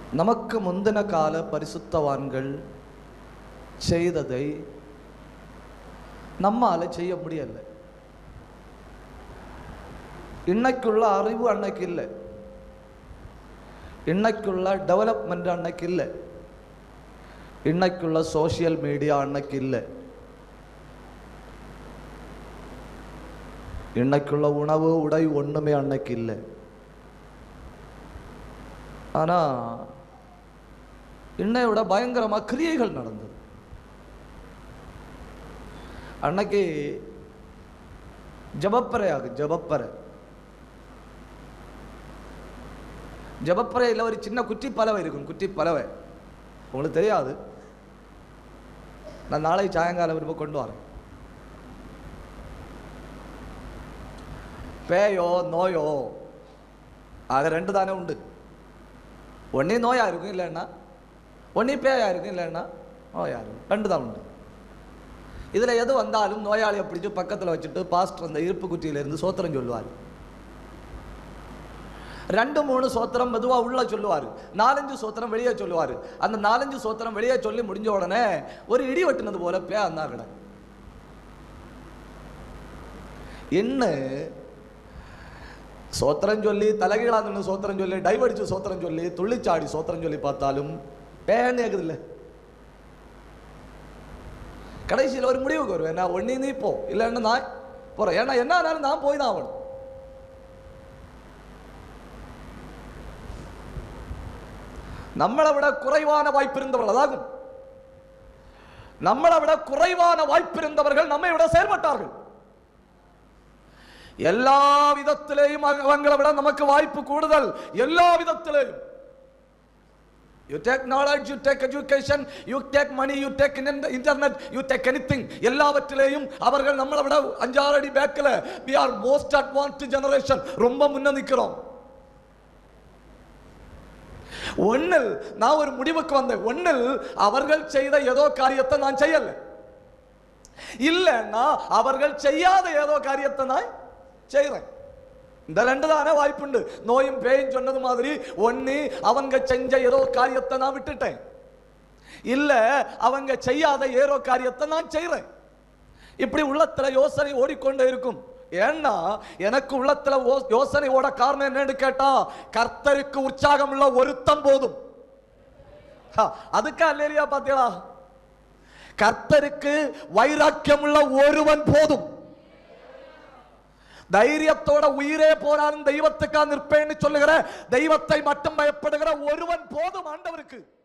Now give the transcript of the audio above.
நமக்கு முந்தின கால பரிசுத்தவான்கள் செய்ததை நம்மால செய்ய முடியல இன்னைக்குள்ள அறிவு அன்னைக்கு இல்லை இன்னைக்குள்ள டெவலப்மெண்ட் அன்னைக்கு இல்லை இன்னைக்குள்ள சோஷியல் மீடியா அன்னைக்கு இல்லை இன்னைக்குள்ள உணவு உடை ஒண்ணுமே அன்னைக்கு இல்லை ஆனா இன்னை விட பயங்கரமா கிரியைகள் நடந்தது அன்னைக்கு ஜபப்பறை ஆகு ஜபப்பறை ஜபப்பறையில் ஒரு சின்ன குட்டி பலவை இருக்கும் குட்டி பலவை உங்களுக்கு தெரியாது நான் நாளை சாயங்காலம் விரும்ப கொண்டு வரேன் பேயோ நோயோ அது ரெண்டு தானே உண்டு ஒன்றே நோயா இருக்கும் இல்லைன்னா ஒன்றே பேயா இருக்கும் இல்லைன்னா நோயா இருக்கும் ரெண்டு தான் உண்டு இதில் எது வந்தாலும் நோயாளியை பிடிச்சி பக்கத்தில் வச்சுட்டு பாஸ்டர் அந்த இருப்பு குச்சியிலேருந்து சோத்திரம் சொல்லுவார் ரெண்டு மூணு சோத்திரம் மெதுவாக உள்ள சொல்லுவார் நாலஞ்சு சோத்திரம் வெளியே சொல்லுவார் அந்த நாலஞ்சு சோத்திரம் வெளியே சொல்லி முடிஞ்ச உடனே ஒரு இடி வெட்டினது போல பே அந்தா கிட என்ன சோத்திரம் சொல்லி தலைகீழா நின்று சோத்திரம் சொல்லி டைவடிச்சு சோத்திரம் சொல்லி துள்ளிச்சாடி சோத்திரம் சொல்லி பார்த்தாலும் பேன்னு கேக்குது இல்லை கடைசியில் ஒரு முடிவுக்கு வருவேன் நான் ஒன்னே நீ போ இல்லைன்னா நான் போறேன் ஏன்னா என்ன ஆனாலும் நான் போய் தான் ஆகணும் நம்மளை விட குறைவான வாய்ப்பு இருந்தவர்கள் அதாகும் நம்மளை விட குறைவான வாய்ப்பு இருந்தவர்கள் நம்மை விட செயல்பட்டார்கள் எல்லா விதத்திலேயும் அவங்களை விட நமக்கு வாய்ப்பு கூடுதல் எல்லா விதத்திலேயும் you take knowledge you take education you take money you take internet you take anything எல்லாவற்றிலேயும் அவர்கள் நம்மளை விட அஞ்சாறு அடி பேக்கில் we are most advanced generation ரொம்ப முன்ன நிற்கிறோம் ஒன்னில் நான் ஒரு முடிவுக்கு வந்தேன் ஒன்னில் அவர்கள் செய்த ஏதோ காரியத்தை நான் செய்யல இல்லைன்னா அவர்கள் செய்யாத ஏதோ காரியத்தை நான் செய்கிறேன் இந்த ரெண்டு தானே வாய்ப்புண்டு நோயும் பேயும் சொன்னது மாதிரி ஒன்னு அவங்க செஞ்ச ஏதோ காரியத்தை நான் விட்டுட்டேன் இல்ல அவங்க செய்யாத ஏதோ காரியத்தை நான் செய்கிறேன் இப்படி உள்ளத்துல யோசனை ஓடிக்கொண்டே இருக்கும் ஏன்னா எனக்கு உள்ளத்துல ஓ- யோசனை ஓட காரணம் என்னன்னு கேட்டா கர்த்தருக்கு உற்சாகம் உள்ள ஒருத்தம் போதும் ஹா, அதுக்கா இல்லையா பாத்தீங்களா கர்த்தருக்கு வைராக்கியம் உள்ள ஒருவன் போதும் தைரியத்தோட உயிரே போனாலும் தெய்வத்துக்கா நிற்பேன்னு சொல்லுகிற தெய்வத்தை மட்டும் பயப்படுகிற ஒருவன் போதும் ஆண்டவருக்கு